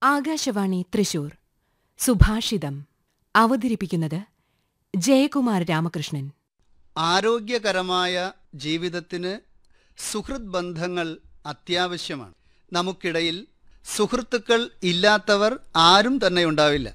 ആകാശവാണി തൃശൂർ സുഭാഷിതം അവതരിപ്പിക്കുന്നത് ജയകുമാർ രാമകൃഷ്ണൻ ആരോഗ്യകരമായ ജീവിതത്തിന് സുഹൃത് ബന്ധങ്ങൾ അത്യാവശ്യമാണ് നമുക്കിടയിൽ സുഹൃത്തുക്കൾ ഇല്ലാത്തവർ ആരും തന്നെ ഉണ്ടാവില്ല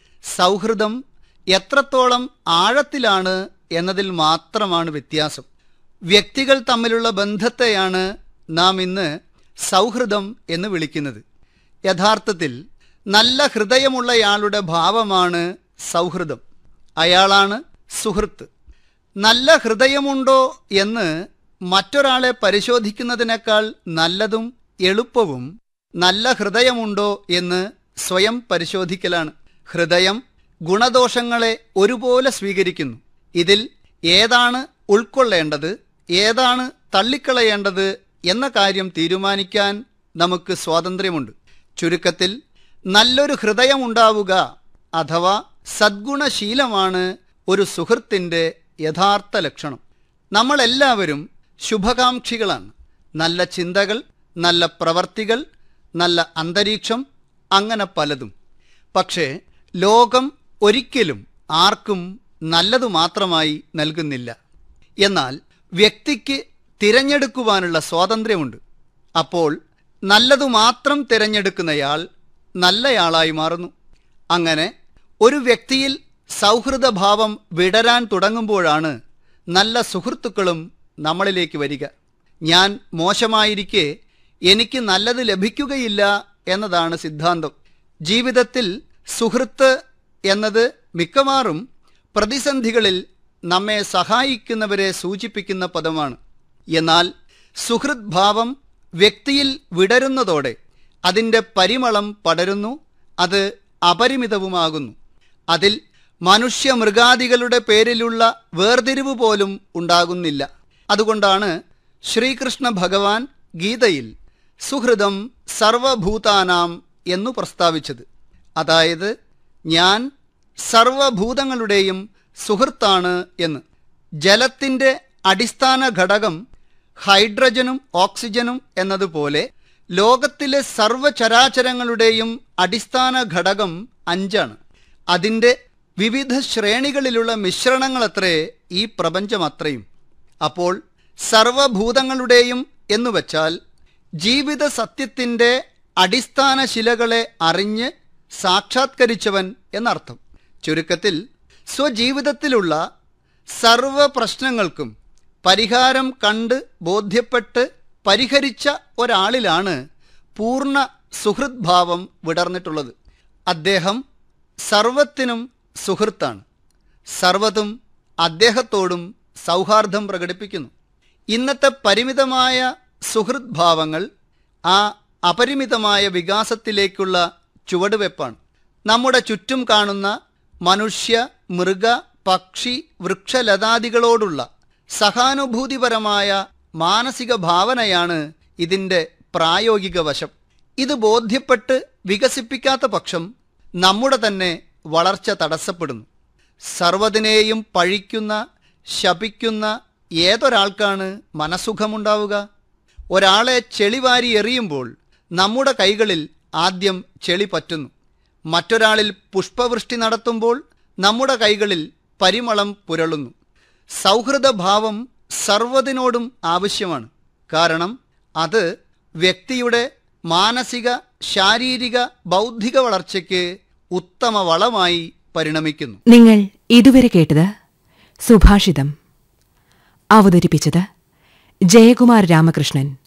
സൗഹൃദം എത്രത്തോളം ആഴത്തിലാണ് എന്നതിൽ മാത്രമാണ് വ്യത്യാസം വ്യക്തികൾ തമ്മിലുള്ള ബന്ധത്തെയാണ് നാം ഇന്ന് സൗഹൃദം എന്ന് വിളിക്കുന്നത് യഥാർത്ഥത്തിൽ നല്ല ഹൃദയമുള്ളയാളുടെ ഭാവമാണ് സൗഹൃദം അയാളാണ് സുഹൃത്ത് നല്ല ഹൃദയമുണ്ടോ എന്ന് മറ്റൊരാളെ പരിശോധിക്കുന്നതിനേക്കാൾ നല്ലതും എളുപ്പവും നല്ല ഹൃദയമുണ്ടോ എന്ന് സ്വയം പരിശോധിക്കലാണ് ഹൃദയം ഗുണദോഷങ്ങളെ ഒരുപോലെ സ്വീകരിക്കുന്നു ഇതിൽ ഏതാണ് ഉൾക്കൊള്ളേണ്ടത് ഏതാണ് തള്ളിക്കളയേണ്ടത് എന്ന കാര്യം തീരുമാനിക്കാൻ നമുക്ക് സ്വാതന്ത്ര്യമുണ്ട് ചുരുക്കത്തിൽ നല്ലൊരു ഹൃദയമുണ്ടാവുക അഥവാ സദ്ഗുണശീലമാണ് ഒരു സുഹൃത്തിൻ്റെ യഥാർത്ഥ ലക്ഷണം നമ്മളെല്ലാവരും ശുഭകാംക്ഷികളാണ് നല്ല ചിന്തകൾ നല്ല പ്രവർത്തികൾ നല്ല അന്തരീക്ഷം അങ്ങനെ പലതും പക്ഷേ ലോകം ഒരിക്കലും ആർക്കും നല്ലതു മാത്രമായി നൽകുന്നില്ല എന്നാൽ വ്യക്തിക്ക് തിരഞ്ഞെടുക്കുവാനുള്ള സ്വാതന്ത്ര്യമുണ്ട് അപ്പോൾ നല്ലതു മാത്രം തിരഞ്ഞെടുക്കുന്നയാൾ നല്ലയാളായി മാറുന്നു അങ്ങനെ ഒരു വ്യക്തിയിൽ സൗഹൃദഭാവം വിടരാൻ തുടങ്ങുമ്പോഴാണ് നല്ല സുഹൃത്തുക്കളും നമ്മളിലേക്ക് വരിക ഞാൻ മോശമായിരിക്കെ എനിക്ക് നല്ലത് ലഭിക്കുകയില്ല എന്നതാണ് സിദ്ധാന്തം ജീവിതത്തിൽ സുഹൃത്ത് എന്നത് മിക്കവാറും പ്രതിസന്ധികളിൽ നമ്മെ സഹായിക്കുന്നവരെ സൂചിപ്പിക്കുന്ന പദമാണ് എന്നാൽ സുഹൃത് ഭാവം വ്യക്തിയിൽ വിടരുന്നതോടെ അതിൻ്റെ പരിമളം പടരുന്നു അത് അപരിമിതവുമാകുന്നു അതിൽ മനുഷ്യ മൃഗാദികളുടെ പേരിലുള്ള വേർതിരിവ് പോലും ഉണ്ടാകുന്നില്ല അതുകൊണ്ടാണ് ശ്രീകൃഷ്ണ ഭഗവാൻ ഗീതയിൽ സുഹൃതം സർവഭൂതാനാം എന്നു പ്രസ്താവിച്ചത് അതായത് ഞാൻ സർവഭൂതങ്ങളുടെയും സുഹൃത്താണ് എന്ന് ജലത്തിൻ്റെ അടിസ്ഥാന ഘടകം ഹൈഡ്രജനും ഓക്സിജനും എന്നതുപോലെ ലോകത്തിലെ സർവചരാചരങ്ങളുടെയും അടിസ്ഥാന ഘടകം അഞ്ചാണ് അതിൻ്റെ വിവിധ ശ്രേണികളിലുള്ള മിശ്രണങ്ങളത്രേ ഈ പ്രപഞ്ചം അത്രയും അപ്പോൾ സർവഭൂതങ്ങളുടെയും എന്നുവച്ചാൽ ജീവിത സത്യത്തിൻ്റെ അടിസ്ഥാന ശിലകളെ അറിഞ്ഞ് സാക്ഷാത്കരിച്ചവൻ എന്നർത്ഥം ചുരുക്കത്തിൽ സ്വജീവിതത്തിലുള്ള സർവ പ്രശ്നങ്ങൾക്കും പരിഹാരം കണ്ട് ബോധ്യപ്പെട്ട് പരിഹരിച്ച ഒരാളിലാണ് പൂർണ്ണ സുഹൃത് ഭാവം വിടർന്നിട്ടുള്ളത് അദ്ദേഹം സർവത്തിനും സുഹൃത്താണ് സർവതും അദ്ദേഹത്തോടും സൗഹാർദ്ദം പ്രകടിപ്പിക്കുന്നു ഇന്നത്തെ പരിമിതമായ സുഹൃത് ഭാവങ്ങൾ ആ അപരിമിതമായ വികാസത്തിലേക്കുള്ള ചുവടുവെപ്പാണ് നമ്മുടെ ചുറ്റും കാണുന്ന മനുഷ്യ മൃഗ പക്ഷി വൃക്ഷലതാദികളോടുള്ള സഹാനുഭൂതിപരമായ മാനസിക ഭാവനയാണ് ഇതിൻ്റെ പ്രായോഗിക വശം ഇത് ബോധ്യപ്പെട്ട് വികസിപ്പിക്കാത്ത പക്ഷം നമ്മുടെ തന്നെ വളർച്ച തടസ്സപ്പെടുന്നു സർവ്വതിനെയും പഴിക്കുന്ന ശപിക്കുന്ന ഏതൊരാൾക്കാണ് മനസുഖമുണ്ടാവുക ഒരാളെ ചെളിവാരി എറിയുമ്പോൾ നമ്മുടെ കൈകളിൽ ആദ്യം ചെളി പറ്റുന്നു മറ്റൊരാളിൽ പുഷ്പവൃഷ്ടി നടത്തുമ്പോൾ നമ്മുടെ കൈകളിൽ പരിമളം പുരളുന്നു സൗഹൃദഭാവം സർവ്വതിനോടും ആവശ്യമാണ് കാരണം അത് വ്യക്തിയുടെ മാനസിക ശാരീരിക ബൗദ്ധിക വളർച്ചയ്ക്ക് ഉത്തമ വളമായി പരിണമിക്കുന്നു നിങ്ങൾ ഇതുവരെ കേട്ടത് സുഭാഷിതം അവതരിപ്പിച്ചത് ജയകുമാർ രാമകൃഷ്ണൻ